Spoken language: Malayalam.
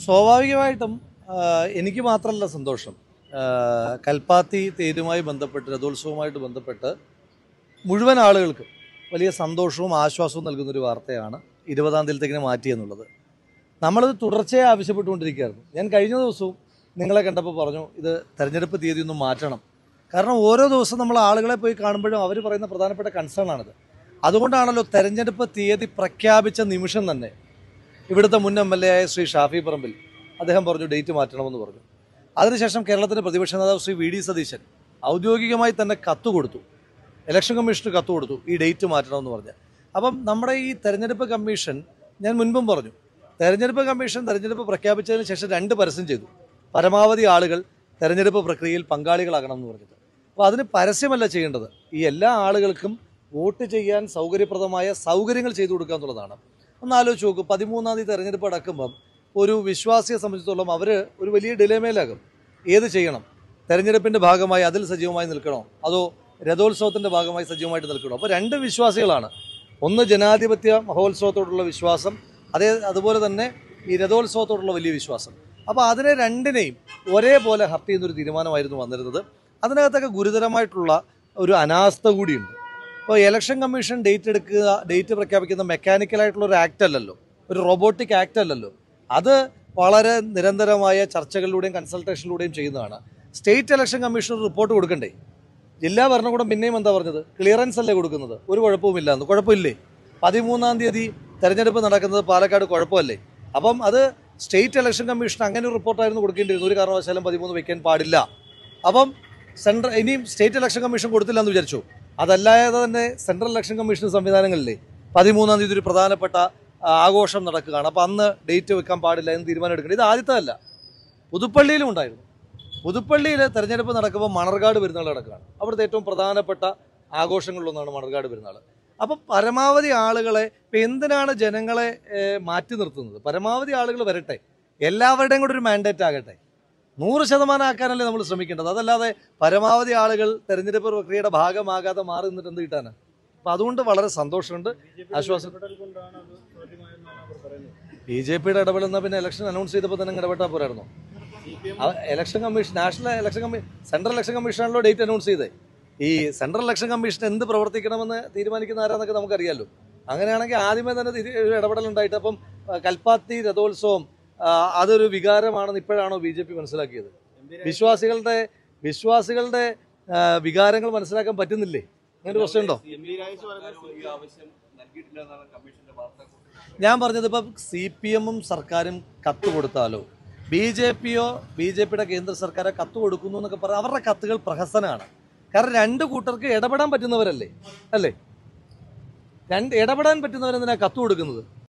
സ്വാഭാവികമായിട്ടും ആ, എനിക്ക് മാത്രമല്ല സന്തോഷം ആ, കൽപ്പാത്തി തേരുമായി ബന്ധപ്പെട്ട് രഥോത്സവവുമായിട്ട് ബന്ധപ്പെട്ട് മുഴുവൻ ആളുകൾക്കും വലിയ സന്തോഷവും ആശ്വാസവും നൽകുന്നൊരു വാർത്തയാണ് ഇരുപതാം തീയതിയിലേക്ക് മാറ്റി എന്നുള്ളത് നമ്മളത് തുടർച്ചയായി ആവശ്യപ്പെട്ടുകൊണ്ടിരിക്കുകയായിരുന്നു ഞാൻ കഴിഞ്ഞ ദിവസവും നിങ്ങളെ കണ്ടപ്പോൾ പറഞ്ഞു ഇത് തെരഞ്ഞെടുപ്പ് തീയതി ഒന്ന് മാറ്റണം കാരണം ഓരോ ദിവസം നമ്മൾ ആളുകളെ പോയി കാണുമ്പോഴും അവർ പറയുന്ന പ്രധാനപ്പെട്ട കൺസേൺ ആണിത് അതുകൊണ്ടാണല്ലോ തെരഞ്ഞെടുപ്പ് തീയതി പ്രഖ്യാപിച്ച നിമിഷം തന്നെ ഇവിടുത്തെ മുൻ എം എൽ എ ആയ ശ്രീ ഷാഫി പറമ്പിൽ അദ്ദേഹം പറഞ്ഞു ഡേറ്റ് മാറ്റണമെന്ന് പറഞ്ഞു അതിനുശേഷം കേരളത്തിൻ്റെ പ്രതിപക്ഷ നേതാവ് ശ്രീ വി ഡി സതീശൻ ഔദ്യോഗികമായി തന്നെ കത്ത് കൊടുത്തു ഇലക്ഷൻ കമ്മീഷന് കത്ത് കൊടുത്തു ഈ ഡേറ്റ് മാറ്റണമെന്ന് പറഞ്ഞ് അപ്പം നമ്മുടെ ഈ തെരഞ്ഞെടുപ്പ് കമ്മീഷൻ ഞാൻ മുൻപും പറഞ്ഞു തെരഞ്ഞെടുപ്പ് കമ്മീഷൻ തെരഞ്ഞെടുപ്പ് പ്രഖ്യാപിച്ചതിന് ശേഷം രണ്ട് പരസ്യം ചെയ്തു പരമാവധി ആളുകൾ തെരഞ്ഞെടുപ്പ് പ്രക്രിയയിൽ പങ്കാളികളാകണം എന്ന് പറഞ്ഞിട്ട് അപ്പോൾ അതിന് പരസ്യമല്ല ചെയ്യേണ്ടത് ഈ എല്ലാ ആളുകൾക്കും വോട്ട് ചെയ്യാൻ സൗകര്യപ്രദമായ സൗകര്യങ്ങൾ ചെയ്തു കൊടുക്കുക എന്നുള്ളതാണ് ഒന്ന് ആലോചിച്ച് നോക്കൂ പതിമൂന്നാം തീയതി തെരഞ്ഞെടുപ്പ് അടക്കുമ്പം ഒരു വിശ്വാസിയെ സംബന്ധിച്ചിടത്തോളം അവർ ഒരു വലിയ ഡിലേമേലാകും ഏത് ചെയ്യണം തെരഞ്ഞെടുപ്പിൻ്റെ ഭാഗമായി അതിൽ സജീവമായി നിൽക്കണോ അതോ രഥോത്സവത്തിൻ്റെ ഭാഗമായി സജീവമായിട്ട് നിൽക്കണോ അപ്പോൾ രണ്ട് വിശ്വാസികളാണ് ഒന്ന് ജനാധിപത്യ മഹോത്സവത്തോടുള്ള വിശ്വാസം അതേ അതുപോലെ തന്നെ ഈ രഥോത്സവത്തോടുള്ള വലിയ വിശ്വാസം അപ്പോൾ അതിനെ രണ്ടിനെയും ഒരേപോലെ ഹർട്ട് ചെയ്യുന്നൊരു തീരുമാനമായിരുന്നു വന്നിരുന്നത് അതിനകത്തൊക്കെ ഗുരുതരമായിട്ടുള്ള ഒരു അനാസ്ഥ കൂടിയുണ്ട് ഇപ്പോൾ ഇലക്ഷൻ കമ്മീഷൻ ഡേറ്റ് എടുക്കുക ഡേറ്റ് പ്രഖ്യാപിക്കുന്ന മെക്കാനിക്കലായിട്ടുള്ള ഒരു ആക്ട് അല്ലല്ലോ ഒരു റോബോട്ടിക് ആക്ട് അല്ലല്ലോ അത് വളരെ നിരന്തരമായ ചർച്ചകളിലൂടെയും കൺസൾട്ടേഷനിലൂടെയും ചെയ്യുന്നതാണ് സ്റ്റേറ്റ് ഇലക്ഷൻ കമ്മീഷൻ റിപ്പോർട്ട് കൊടുക്കണ്ടേ ജില്ലാ ഭരണകൂടം പിന്നെയും എന്താ പറഞ്ഞത് ക്ലിയറൻസ് അല്ലേ കൊടുക്കുന്നത് ഒരു കുഴപ്പവുമില്ല എന്ന് കുഴപ്പമില്ലേ പതിമൂന്നാം തീയതി തെരഞ്ഞെടുപ്പ് നടക്കുന്നത് പാലക്കാട് കുഴപ്പമല്ലേ അപ്പം അത് സ്റ്റേറ്റ് ഇലക്ഷൻ കമ്മീഷൻ അങ്ങനെ ഒരു റിപ്പോർട്ടായിരുന്നു കൊടുക്കേണ്ടിയിരുന്നത് ഒരു കാരണവശാലും പതിമൂന്ന് വെക്കാൻ പാടില്ല അപ്പം സെൻട്രൽ ഇനിയും സ്റ്റേറ്റ് ഇലക്ഷൻ കമ്മീഷൻ കൊടുത്തില്ല എന്ന് വിചാരിച്ചു അതല്ലാതെ തന്നെ സെൻട്രൽ ഇലക്ഷൻ കമ്മീഷൻ സംവിധാനങ്ങളില്ലേ പതിമൂന്നാം തീയതി ഒരു പ്രധാനപ്പെട്ട ആ, ആഘോഷം നടക്കുകയാണ് അപ്പം അന്ന് ഡേറ്റ് വെക്കാൻ പാടില്ല എന്ന് തീരുമാനം എടുക്കണം ഇത് ആദ്യത്തെ അല്ല പുതുപ്പള്ളിയിലും ഉണ്ടായിരുന്നു പുതുപ്പള്ളിയിൽ തെരഞ്ഞെടുപ്പ് നടക്കുമ്പോൾ മണർകാട് പെരുന്നാൾ നടക്കുകയാണ് അവിടുത്തെ ഏറ്റവും പ്രധാനപ്പെട്ട ആഘോഷങ്ങളിലൊന്നാണ് മണർകാട് പെരുന്നാൾ അപ്പം പരമാവധി ആളുകളെ ഇപ്പം എന്തിനാണ് ജനങ്ങളെ ഏഹ്, മാറ്റി നിർത്തുന്നത് പരമാവധി ആളുകൾ വരട്ടെ എല്ലാവരുടെയും കൂടെ ഒരു മാൻഡേറ്റ് ആകട്ടെ നൂറ് ശതമാനം ആക്കാനല്ലേ നമ്മൾ ശ്രമിക്കേണ്ടത് അതല്ലാതെ പരമാവധി ആളുകൾ തെരഞ്ഞെടുപ്പ് പ്രക്രിയയുടെ ഭാഗമാകാതെ മാറി നിന്നിട്ട് എന്ത് കിട്ടാനാ അപ്പം അതുകൊണ്ട് വളരെ സന്തോഷമുണ്ട് ആശ്വാസം ബി ജെ പിയുടെ ഇടപെടുന്ന പിന്നെ ഇലക്ഷൻ അനൗൺസ് ചെയ്തപ്പോൾ തന്നെ ഇടപെട്ടാൽ പോരായിരുന്നോ election commission national election commission central election കമ്മീഷനാണല്ലോ ഡേറ്റ് അനൗൺസ് ചെയ്തത് ഈ സെൻട്രൽ ഇലക്ഷൻ കമ്മീഷൻ എന്ത് പ്രവർത്തിക്കണമെന്ന് തീരുമാനിക്കുന്ന ആരാന്നൊക്കെ നമുക്കറിയാലോ അങ്ങനെയാണെങ്കിൽ ആദ്യമേ തന്നെ തിരി- ഒരു ഇടപെടലുണ്ടായിട്ട് അപ്പം ആ, കൽപ്പാത്തി രഥോത്സവം ആ, അതൊരു വികാരമാണെന്ന് ഇപ്പോഴാണോ ബി ജെ പി മനസ്സിലാക്കിയത് വിശ്വാസികളുടെ വിശ്വാസികളുടെ ആ, വികാരങ്ങൾ മനസ്സിലാക്കാൻ പറ്റുന്നില്ലേ അങ്ങനെ ഒരു പ്രശ്നമുണ്ടോ ഞാൻ പറഞ്ഞത് ഇപ്പം സി പി എമ്മും സർക്കാരും കത്ത് കൊടുത്താലോ ബി ജെ പിയോ ബി ജെ പിയുടെ കേന്ദ്ര സർക്കാരോ കത്ത് കൊടുക്കുന്നു എന്നൊക്കെ പറഞ്ഞാൽ അവരുടെ കത്തുകൾ പ്രഹസനമാണ് കാരണം രണ്ട് കൂട്ടർക്ക് ഇടപെടാൻ പറ്റുന്നവരല്ലേ അല്ലേ രണ്ട് ഇടപെടാൻ പറ്റുന്നവരെന്തിനാ കത്ത് കൊടുക്കുന്നത്